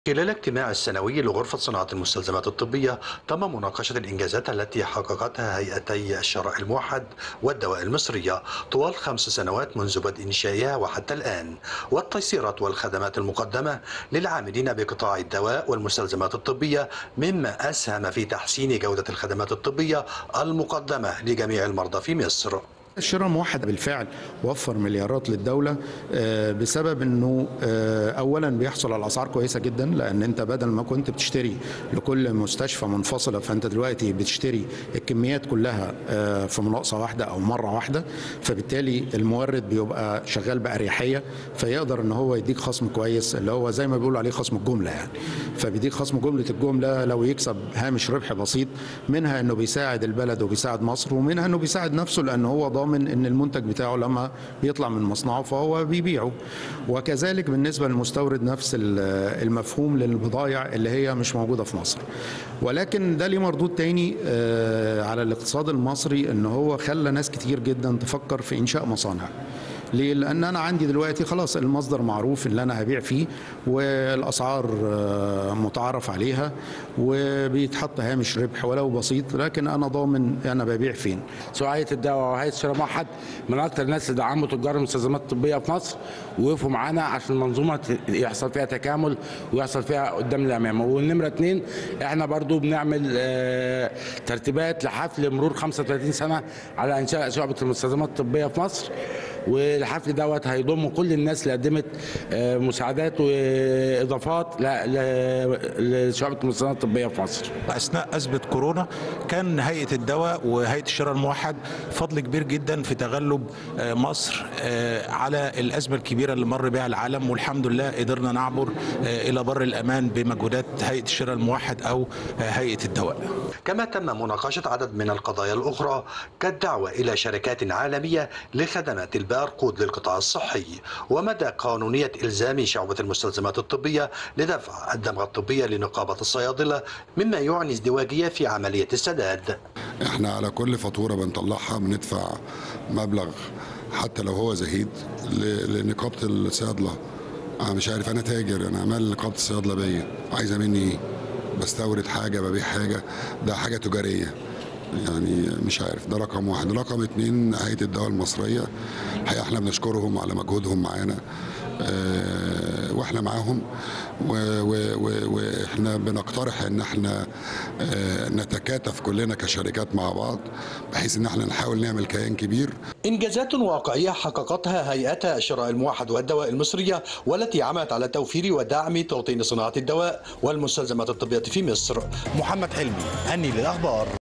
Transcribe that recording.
خلال اجتماع السنوي لغرفة صناعة المستلزمات الطبية تم مناقشة الإنجازات التي حققتها هيئتي الشرع الموحد والدواء المصرية طوال خمس سنوات منذ بدء إنشائها وحتى الآن والتيسيرات والخدمات المقدمة للعاملين بقطاع الدواء والمستلزمات الطبية مما أسهم في تحسين جودة الخدمات الطبية المقدمة لجميع المرضى في مصر الشراء الموحد بالفعل وفر مليارات للدولة آه، بسبب انه آه، اولا بيحصل على اسعار كويسة جدا لان انت بدل ما كنت بتشتري لكل مستشفى منفصلة فانت دلوقتي بتشتري الكميات كلها آه، في مناقصة واحدة او مرة واحدة فبالتالي المورد بيبقى شغال بأريحية فيقدر ان هو يديك خصم كويس اللي هو زي ما بيقولوا عليه خصم الجملة يعني فبيديك خصم جملة الجملة لو يكسب هامش ربح بسيط منها انه بيساعد البلد وبيساعد مصر ومنها انه بيساعد نفسه لان هو ضامن ان المنتج بتاعه لما بيطلع من مصنعه فهو بيبيعه وكذلك بالنسبه للمستورد نفس ال- المفهوم للبضائع اللي هي مش موجوده في مصر ولكن ده ليه مردود تاني آه، على الاقتصاد المصري ان هو خلى ناس كتير جدا تفكر في انشاء مصانع ليه؟ لأن أنا عندي دلوقتي خلاص المصدر معروف اللي أنا هبيع فيه والأسعار آه، متعارف عليها وبيتحط هامش ربح ولو بسيط لكن أنا ضامن أنا ببيع فين سواء هيئه الدواء وهيئه الشراء موحد من اكثر الناس اللي دعموا تجار المستلزمات الطبيه في مصر ووقفوا معانا عشان المنظومه ت- يحصل فيها تكامل ويحصل فيها قدام الامام والنمره اثنين احنا برضو بنعمل آه، ترتيبات لحفل مرور 35 سنه على انشاء شعبه المستلزمات الطبيه في مصر والحفل دوت هيضم كل الناس اللي قدمت آه، مساعدات واضافات ل- ل- لشعبه المستلزمات الطبيه في مصر اثناء ازمه كورونا كان هيئه الدواء وهيئه الشراء الموحد فضل كبير جدا في تغلب آه، مصر آه، على الازمه الكبيره اللي مر بها العالم والحمد لله قدرنا نعبر آه، الى بر الامان بمجهودات هيئه الشراء الموحد او آه، هيئه الدواء كما تم مناقشة عدد من القضايا الأخرى كالدعوة إلى شركات عالمية لخدمات الباركود للقطاع الصحي ومدى قانونية إلزام شعبة المستلزمات الطبية لدفع الدمغة الطبية لنقابة الصيادلة مما يعني ازدواجية في عملية السداد احنا على كل فاتوره بنطلعها بندفع مبلغ حتى لو هو زهيد ل- لنقابه الصيادله انا مش عارف انا تاجر انا مال نقابه الصيادله بيا عايزه مني ايه بستورد حاجه ببيع حاجه ده حاجه تجاريه يعني مش عارف ده رقم واحد رقم اتنين هيئه الدواء المصريه الحقيقه احنا بنشكرهم على مجهودهم معانا آه، واحنا معاهم و- و- و- واحنا بنقترح ان احنا آه، نتكاتف كلنا كشركات مع بعض بحيث ان احنا نحاول نعمل كيان كبير إنجازات واقعية حققتها هيئة الشراء الموحد والدواء المصرية والتي عملت على توفير ودعم توطين صناعة الدواء والمستلزمات الطبية في مصر محمد حلمي أني للأخبار